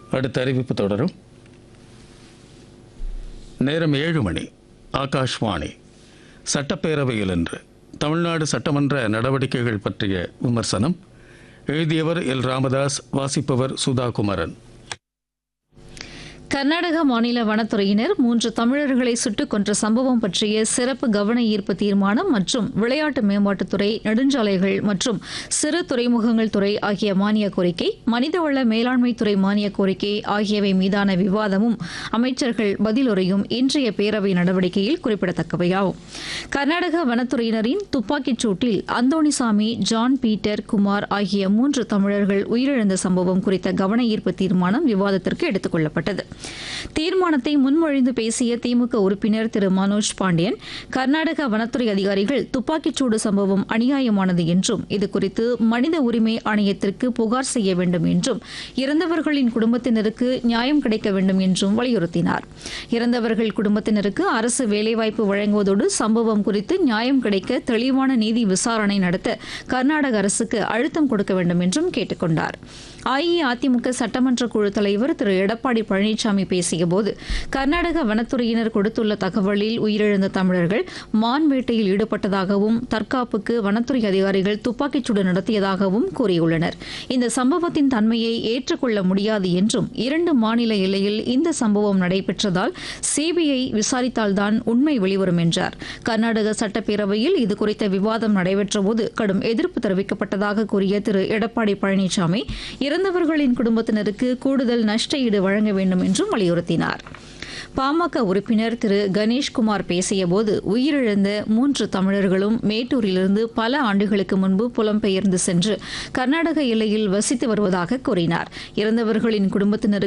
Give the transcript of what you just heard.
அடுத்த அறிவிப்பு தொடரும் நேரம் ஏழு மணி ஆகாஷ்வாணி சட்டப்பேரவையில் இன்று தமிழ்நாடு சட்டமன்ற நடவடிக்கைகள் பற்றிய விமர்சனம் எழுதியவர் எல் ராமதாஸ் வாசிப்பவர் சுதா குமரன் கர்நாடக மாநில வனத்துறையினர் மூன்று தமிழர்களை சுட்டுக் கொன்ற சம்பவம் பற்றிய சிறப்பு கவன ஈர்ப்பு தீர்மானம் மற்றும் விளையாட்டு மேம்பாட்டுத்துறை நெடுஞ்சாலைகள் மற்றும் சிறு துறைமுகங்கள் துறை ஆகிய மானிய கோரிக்கை மனிதவள மேலாண்மை துறை மானிய கோரிக்கை ஆகியவை மீதான விவாதமும் அமைச்சர்கள் பதிலுரையும் இன்றைய பேரவை நடவடிக்கையில் குறிப்பிடத்தக்கவையாகும் கர்நாடக வனத்துறையினரின் துப்பாக்கிச் சூட்டில் அந்தோணிசாமி ஜான் பீட்டர் குமார் ஆகிய மூன்று தமிழர்கள் உயிரிழந்த சம்பவம் குறித்த கவன ஈர்ப்பு தீர்மானம் விவாதத்திற்கு எடுத்துக் கொள்ளப்பட்டது தீர்மானத்தை முன்மொழிந்து பேசிய திமுக உறுப்பினர் திரு மனோஜ் பாண்டியன் கர்நாடக வனத்துறை அதிகாரிகள் துப்பாக்கிச்சூடு சம்பவம் அநியாயமானது என்றும் இதுகுறித்து மனித உரிமை ஆணையத்திற்கு புகார் செய்ய வேண்டும் என்றும் இறந்தவர்களின் குடும்பத்தினருக்கு நியாயம் கிடைக்க வேண்டும் என்றும் வலியுறுத்தினார் இறந்தவர்கள் குடும்பத்தினருக்கு அரசு வேலைவாய்ப்பு வழங்குவதோடு சம்பவம் குறித்து நியாயம் கிடைக்க தெளிவான நீதி விசாரணை நடத்த கர்நாடக அரசுக்கு அழுத்தம் கொடுக்க வேண்டும் என்றும் கேட்டுக் கொண்டார் அஇஅதிமுக சட்டமன்ற குழு தலைவர் திரு எடப்பாடி பழனிசாமி பேசியபோது கர்நாடக வனத்துறையினர் கொடுத்துள்ள தகவலில் உயிரிழந்த தமிழர்கள் மான் வேட்டையில் ஈடுபட்டதாகவும் தற்காப்புக்கு வனத்துறை அதிகாரிகள் துப்பாக்கிச்சூடு நடத்தியதாகவும் கூறியுள்ளனர் இந்த சம்பவத்தின் தன்மையை ஏற்றுக்கொள்ள முடியாது என்றும் இரண்டு மாநில எல்லையில் இந்த சம்பவம் நடைபெற்றதால் சிபிஐ விசாரித்தால்தான் உண்மை வெளிவரும் என்றார் கர்நாடக சட்டப்பேரவையில் இதுகுறித்த விவாதம் நடைபெற்றபோது கடும் எதிர்ப்பு தெரிவிக்கப்பட்டதாக கூறிய திரு எடப்பாடி பழனிசாமி இறந்தவர்களின் குடும்பத்தினருக்கு கூடுதல் நஷ்ட ஈடு வழங்க வேண்டும் என்றும் வலியுறுத்தினார் பாமக உறுப்பினர் திரு கணேஷ்குமார் பேசியபோது உயிரிழந்த மூன்று தமிழர்களும் மேட்டூரிலிருந்து பல ஆண்டுகளுக்கு முன்பு புலம்பெயர்ந்து சென்று கர்நாடக எல்லையில் வசித்து வருவதாக கூறினார் இறந்தவர்களின் குடும்பத்தினருக்கு